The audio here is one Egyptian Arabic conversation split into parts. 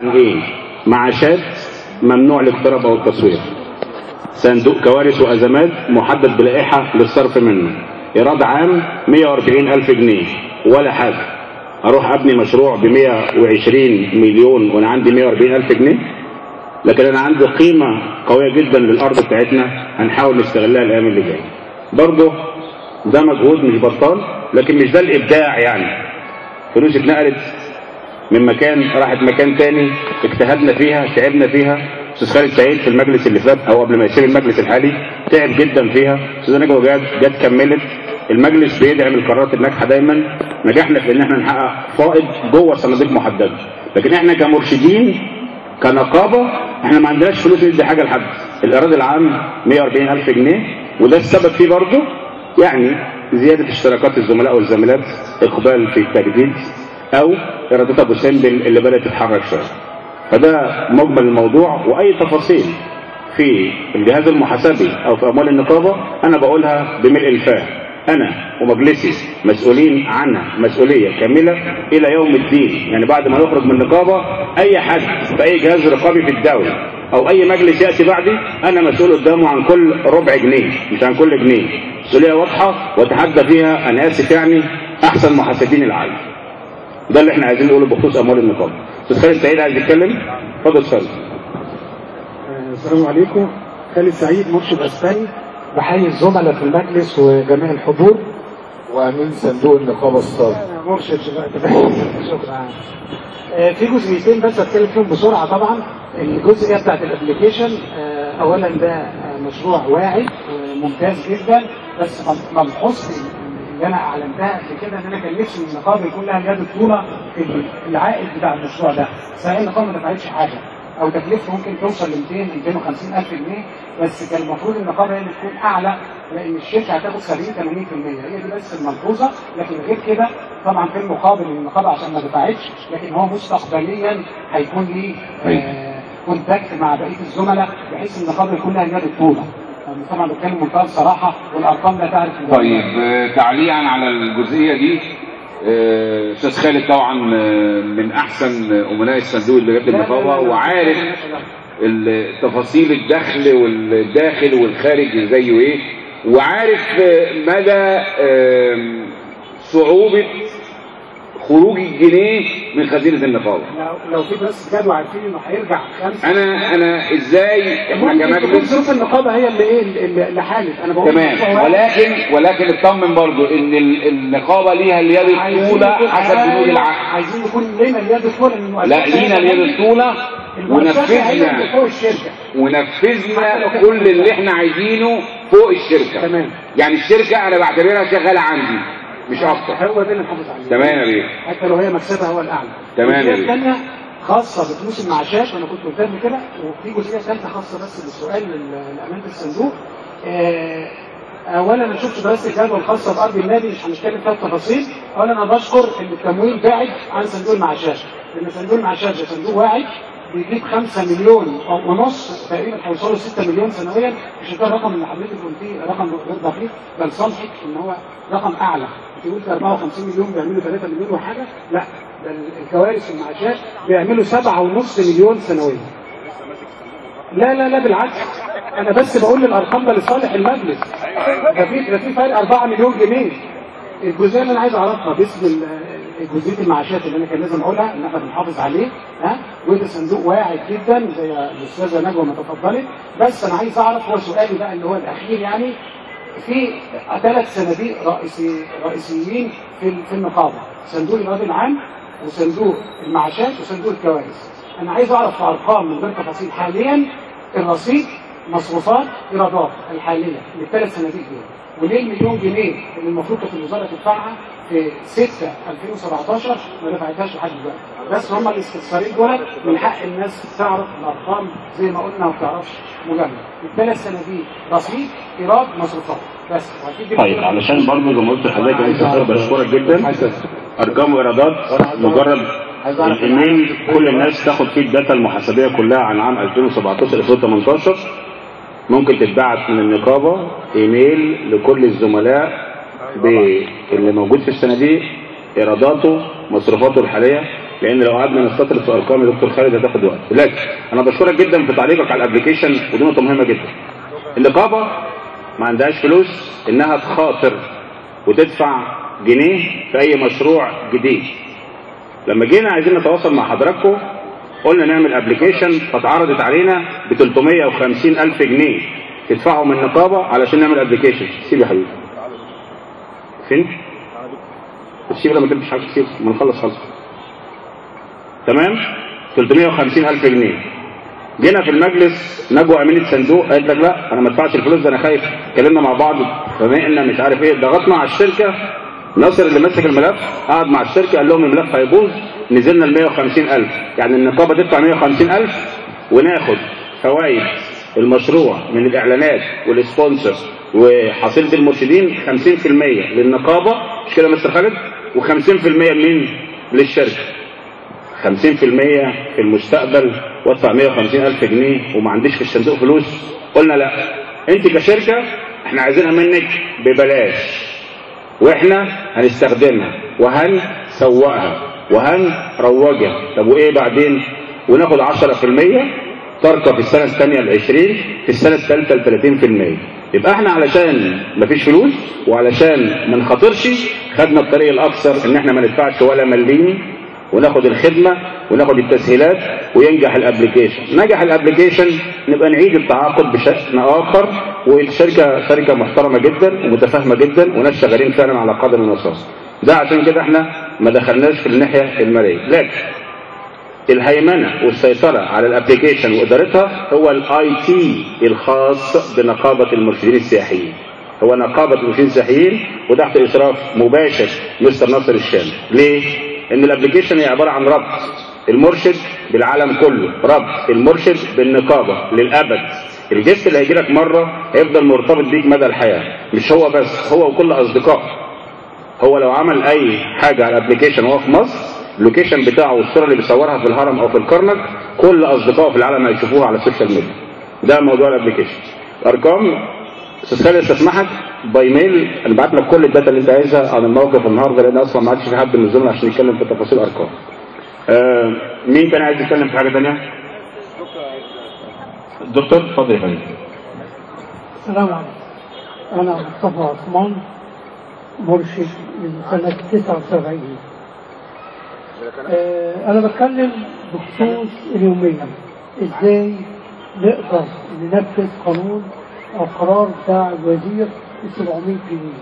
ايه معاشات ممنوع الاقتراب او التصوير صندوق كوارث وازمات محدد بلائحه للصرف منه ايراد عام 140 الف جنيه ولا حاجه اروح ابني مشروع ب 120 مليون وانا عندي 140 الف جنيه لكن انا عندي قيمه قويه جدا للارض بتاعتنا هنحاول نستغلها الايام اللي جايه برضه ده مجهود مش بطال لكن مش ده الابداع يعني فلوس اتنقلت من مكان راحت مكان تاني اجتهدنا فيها تعبنا فيها استاذ خالد سعيد في المجلس اللي فات او قبل ما يسيب المجلس الحالي تعب جدا فيها استاذ نجوى جت جت كملت المجلس بيدعم القرارات الناجحه دايما نجحنا في ان احنا نحقق فائض جوه صناديق محدده لكن احنا كمرشدين كنقابه احنا ما عندناش فلوس ندي حاجه لحد الايراد العام 140 الف جنيه وده السبب فيه برضه يعني زياده اشتراكات الزملاء والزميلات اقبال في التجديد او ايرادات ابو سمبل اللي بدات تتحرك شويه فده مجمل الموضوع واي تفاصيل في الجهاز المحاسبي او في اموال النقابه انا بقولها بملء الفاه انا ومجلسي مسؤولين عنها مسؤوليه كامله الى يوم الدين يعني بعد ما نخرج من النقابه اي حد في اي جهاز رقابي في الدوله او اي مجلس ياتي بعدي انا مسؤول قدامه عن كل ربع جنيه مش عن كل جنيه مسؤوليه واضحه واتحدى فيها انا اسف يعني احسن محاسبين العالم ده اللي احنا عايزين نقوله بخصوص اموال النقابه استاذ خالد سعيد عايز يتكلم اتفضل استاذ السلام عليكم خالد سعيد مرشد اسباني بحيي الزملاء في المجلس وجميع الحضور وامين صندوق النقابه السابق مرشد شكرا آه، في جزئيتين بس اتكلم فيهم بسرعه طبعا الجزئيه بتاعت الابلكيشن آه، اولا ده آه، مشروع واعد وممتاز جدا بس ملحوظتي اللي انا اعلنتها قبل كده ان انا كان نفسي ان النقابه يكون لها يد طوله في العائد بتاع المشروع ده صحيح النقابه ما دفعتش حاجه او تكلفته ممكن توصل ل 200 250 الف جنيه بس كان المفروض النقابه هي اللي تكون اعلى لان الشركه هتاخد 70 80% هي دي بس الملحوظه لكن غير كده طبعا في المقابل النقابه عشان ما دفعتش لكن هو مستقبليا هيكون ليه آه كونتاكت مع بقيه الزملاء بحيث ان النقابه يكون لها يد طوله طبعا بتكلم بمنتهى الصراحه والارقام لا تعرف طيب آه، تعليقا على الجزئيه دي آه، استاذ خالد طبعا آه، من احسن امناء الصندوق اللي جت النقابه وعارف ال- تفاصيل الدخل والداخل والخارج زيه ايه وعارف آه، مدى آم، صعوبه خروج الجنيه من خزينه النقابه لو لو في بس جدول عارفين انه هيرجع خمسه انا انا ازاي احنا ممكن تكون كمجلس ظروف النقابه هي اللي ايه اللي اللي حالت انا بقول تمام الموضوع واحد. ولكن ولكن اطمن برضو ان ال- النقابه ليها اليد عايزين الطولى يكون- حسب بنود أيوة، العقد عايزين يكون لنا اليد الطولى لأن المؤسسة لا لينا اليد الطولى المؤسسة هي اللي ونفذنا فوق الشركه ونفذنا كل اللي احنا عايزينه فوق الشركه تمام يعني الشركه انا بعتبرها شغاله عندي مش اكتر هو ده اللي نحافظ عليه تمام يا بيه حتى لو هي مكسبها هو الاعلى تمام يا الجزئيه بيه. الثانيه خاصه بفلوس المعاشات وانا كنت قلت قبل كده وفي جزئيه ثالثه خاصه بس بالسؤال لل- لامانه الصندوق آه، اولا انا شفت دراسه الجدوى الخاصه بارض النادي مش هنتكلم فيها بتفاصيل اولا انا بشكر ان التمويل بعد عن صندوق المعاشات لان صندوق المعاشات ده صندوق واعد بيجيب 5 مليون أو ونص تقريبا هيوصلوا 6 مليون سنويا مش ده الرقم اللي حضرتك قلتيه رقم غير دقيق بل صالحك ان هو رقم اعلى انت قلت 54 مليون بيعملوا 3 مليون وحاجه لا ده الكوارث والمعاشات بيعملوا 7.5 مليون سنويا لا لا لا بالعكس انا بس بقول الارقام ده لصالح المجلس ده في ده في فرق 4 مليون جنيه الجزئيه اللي انا عايز اعرفها باسم ال- جزئيه المعاشات اللي انا كان لازم اقولها ان احنا بنحافظ عليه ها وده صندوق واعد جدا زي الاستاذه نجوى ما تفضلت بس انا عايز اعرف هو سؤالي بقى اللي هو الاخير يعني في ثلاث صناديق رئيسي رئيسيين في في النقابه صندوق الايراد العام وصندوق المعاشات وصندوق الكوارث انا عايز اعرف في ارقام من غير تفاصيل حاليا الرصيد مصروفات ايرادات الحاليه للثلاث صناديق دول وليه المليون جنيه اللي المفروض كانت الوزاره تدفعها في 6 2017 ما دفعتهاش لحد دلوقتي بس هم الاستفسارين دول من حق الناس تعرف الارقام زي ما قلنا ما بتعرفش مجمل الثلاث صناديق رصيد ايراد مصروفات بس وأكيد دي طيب علشان برضه زي ما قلت لحضرتك يا استاذ خالد بشكرك جدا ارقام وايرادات مجرد الايميل كل الناس تاخد فيه الداتا المحاسبيه كلها عن عام 2017 2018 ممكن تتبعت من النقابه ايميل لكل الزملاء باللي موجود في الصناديق ايراداته مصروفاته الحاليه لان لو قعدنا نستطرد في ارقام يا دكتور خالد هتاخد وقت لكن انا بشكرك جدا في تعليقك على الابلكيشن ودي نقطه مهمه جدا النقابه ما عندهاش فلوس انها تخاطر وتدفع جنيه في اي مشروع جديد لما جينا عايزين نتواصل مع حضراتكم قلنا نعمل ابلكيشن فاتعرضت علينا ب 350 الف جنيه تدفعوا من النقابه علشان نعمل ابلكيشن سيب يا حبيبي فين؟ سيب لما تلبس حاجه سيب ما نخلص خلص تمام 350 الف جنيه جينا في المجلس نجوى امينه صندوق قالت لك لا انا ما ادفعش الفلوس ده انا خايف اتكلمنا مع بعض فبقينا مش عارف ايه ضغطنا على الشركه ناصر اللي ماسك الملف قعد مع الشركه قال لهم الملف هيبوظ نزلنا ل 150000 يعني النقابه تدفع 150000 وناخد فوائد المشروع من الاعلانات والسبونسر وحصيله المرشدين 50% للنقابه مش كده يا مستر خالد و50% منين للشركه 50% في المستقبل وادفع 150 الف جنيه وما عنديش في الصندوق فلوس قلنا لا انت كشركه احنا عايزينها منك ببلاش واحنا هنستخدمها وهنسوقها وهنروجها طب وايه بعدين وناخد 10% ترقى في السنه الثانيه ل 20 في السنه الثالثه ل 30% يبقى احنا علشان مفيش فلوس وعلشان ما نخاطرش خدنا الطريق الاكثر ان احنا ما ندفعش ولا مليم وناخد الخدمه وناخد التسهيلات وينجح الابلكيشن نجح الابلكيشن نبقى نعيد التعاقد بشكل اخر والشركه شركه محترمه جدا ومتفاهمه جدا وناس شغالين فعلا على قدم ومساس ده عشان كده احنا ما دخلناش في الناحيه الماليه لكن الهيمنه والسيطره على الابلكيشن وادارتها هو الاي تي الخاص بنقابه المرشدين السياحيين هو نقابه المرشدين السياحيين وتحت اشراف مباشر مستر ناصر الشام ليه ان الابلكيشن هي عباره عن ربط المرشد بالعالم كله ربط المرشد بالنقابه للابد الجست اللي هيجي لك مره هيفضل مرتبط بيك مدى الحياه مش هو بس هو وكل اصدقائه هو لو عمل اي حاجه على الابلكيشن وهو في مصر اللوكيشن بتاعه والصوره اللي بيصورها في الهرم او في الكرنك كل اصدقائه في العالم هيشوفوها على السوشيال ميديا ده موضوع الابلكيشن ارقام استاذ خالد استسمحك باي ميل انا بعت لك كل الداتا اللي انت عايزها عن الموقف النهارده لان اصلا ما عادش في حد من الزملاء عشان يتكلم في تفاصيل ارقام. آه مين كان عايز يتكلم في حاجه ثانيه؟ الدكتور اتفضل يا فندم. السلام عليكم أنا مصطفى عثمان مرشد من سنة 79 آه، أنا بتكلم بخصوص اليومية إزاي نقدر ننفذ قانون أو قرار بتاع الوزير ب 700 جنيه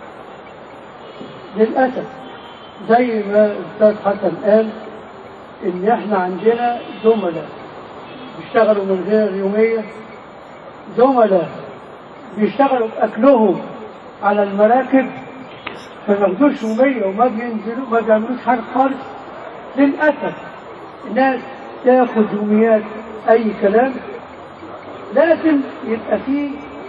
للأسف زي ما الأستاذ حسن قال إن إحنا عندنا زملاء بيشتغلوا من غير يومية زملاء بيشتغلوا بأكلهم على المراكب ما بياخدوش يومية وما بينزلوا ما بيعملوش حاجة خالص للأسف الناس تاخد يوميات أي كلام لازم يبقى فيه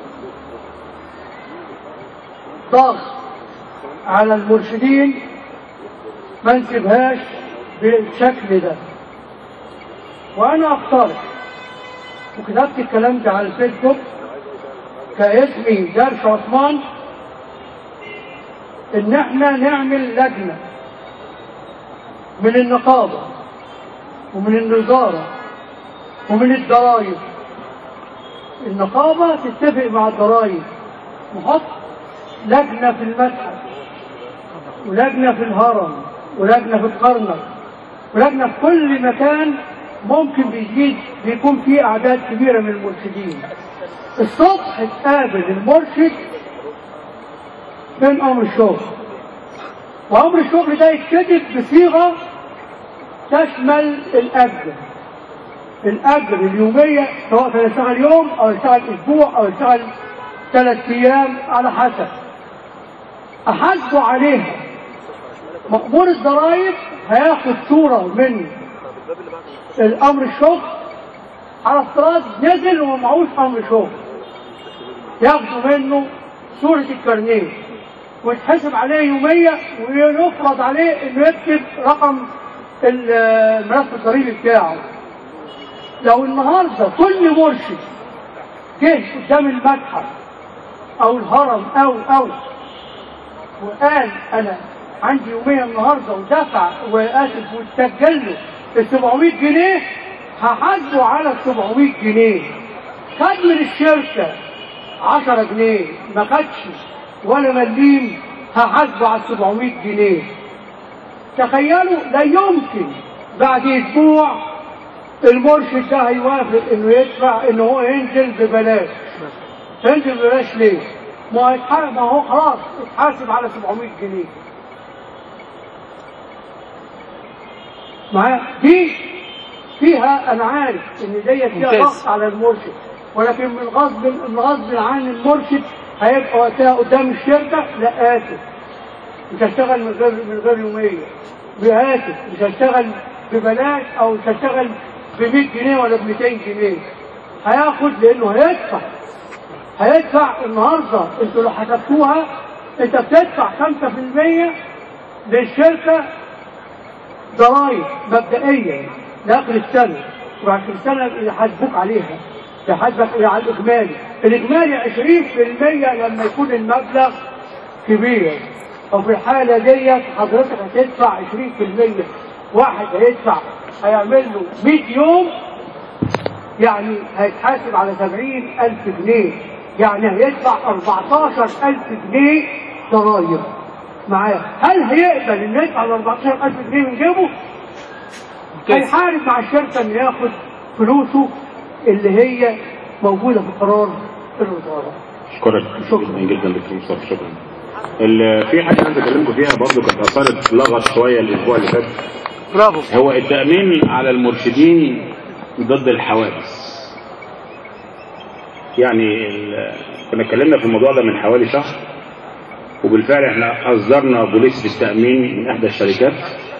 ضغط على المرشدين ما نسيبهاش بالشكل ده وأنا أقترح وكتبت الكلام ده على الفيسبوك كاسمي درش عثمان ان احنا نعمل لجنة من النقابة ومن الوزارة ومن الضرائب النقابة تتفق مع الضرائب نحط لجنة في المتحف ولجنة في الهرم ولجنة في القرنك ولجنة في كل مكان ممكن بيزيد بيكون فيه أعداد كبيرة من المرشدين الصبح تقابل المرشد من امر الشغل وامر الشغل ده يتكتب بصيغه تشمل الاجر الاجر اليوميه سواء كان يشتغل يوم او يشتغل اسبوع او يشتغل ثلاث ايام على حسب احاسبه عليها مأمور الضرائب هياخد صوره من الامر الشغل على افتراض نزل ومعهوش امر شغل ياخدوا منه صورة الكارنيه ويتحسب عليه يومية ويفرض عليه انه يكتب رقم الملف الضريبي بتاعه لو النهارده كل مرشد جه قدام المتحف او الهرم او او وقال انا عندي يومية النهارده ودفع واسف واتسجل له ال 700 جنيه هحاسبه على ال 700 جنيه خد من الشركة 10 جنيه ما خدش ولا مليم هحاسبه على 700 جنيه تخيلوا لا يمكن بعد اسبوع المرشد ده هيوافق انه يدفع ان هو ينزل ببلاش ينزل ببلاش ليه؟ ما هو يتح- ما هو خلاص اتحاسب على 700 جنيه معايا دي فيها انا عارف ان ديت فيها ممتاز. ضغط على المرشد ولكن من غصب من غصب عن المرشد هيبقى وقتها قدام الشركه لا اسف مش هشتغل من غير من غير يوميه بآسف مش هشتغل ببلاش او مش هشتغل ب 100 جنيه ولا ب 200 جنيه هياخد لانه هيدفع هيدفع النهارده انتوا لو حسبتوها انت بتدفع 5% للشركه ضرائب مبدئيا لاخر السنه وآخر السنه يحاسبوك عليها يحاسبك على الاجمالي الاجمالي 20% لما يكون المبلغ كبير وفي الحاله ديت حضرتك هتدفع 20% واحد هيدفع هيعمل له 100 يوم يعني هيتحاسب على 70 ألف جنيه يعني هيدفع 14 ألف جنيه ضرايب معايا هل هيقبل انه يدفع ال 14 ألف جنيه من جيبه؟ هيحارب مع الشركة انه ياخد فلوسه اللي هي موجودة في قرار الوزارة اشكرك شكراً. جدا جدا دكتور مصطفى شكرا ال- في حاجه عايز اكلمكم فيها برضو كانت اثارت لغط شويه الاسبوع اللي فات برافو هو التامين على المرشدين ضد الحوادث يعني ال- كنا اتكلمنا في الموضوع ده من حوالي شهر وبالفعل احنا اصدرنا بوليس بالتامين من احدى الشركات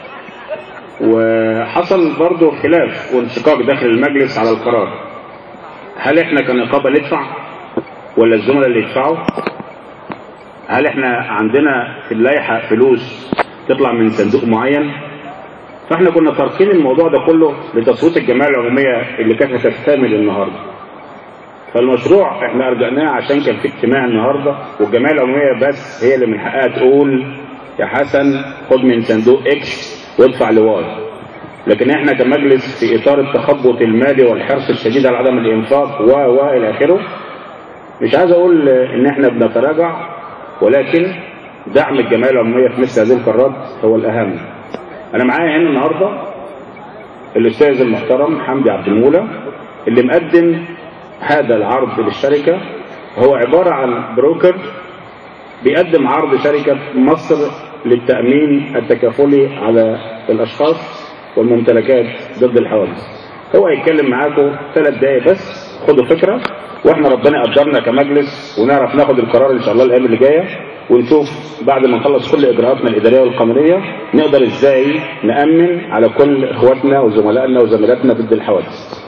وحصل برضو خلاف وانشقاق داخل المجلس على القرار هل احنا كنقابه ندفع ولا الزملاء اللي يدفعوا هل احنا عندنا في اللائحه فلوس تطلع من صندوق معين فاحنا كنا تاركين الموضوع ده كله لتصويت الجمعيه العموميه اللي كانت هتكتمل النهارده فالمشروع احنا ارجعناه عشان كان في اجتماع النهارده والجمعيه العموميه بس هي اللي من حقها تقول يا حسن خد من صندوق اكس وادفع لواي لكن احنا كمجلس في اطار التخبط المالي والحرص الشديد على عدم الانفاق و و الى اخره مش عايز اقول ان احنا بنتراجع ولكن دعم الجمعيه العموميه في مثل هذه القرارات هو الاهم انا معايا هنا النهارده الاستاذ المحترم حمدي عبد المولى اللي مقدم هذا العرض للشركه هو عباره عن بروكر بيقدم عرض شركه مصر للتامين التكافلي على الاشخاص والممتلكات ضد الحوادث هو هيتكلم معاكم ثلاث دقايق بس خدوا فكره واحنا ربنا قدرنا كمجلس ونعرف ناخد القرار ان شاء الله الايام اللي جايه ونشوف بعد ما نخلص كل اجراءاتنا الاداريه والقانونيه نقدر ازاي نامن على كل اخواتنا وزملائنا وزميلاتنا ضد الحوادث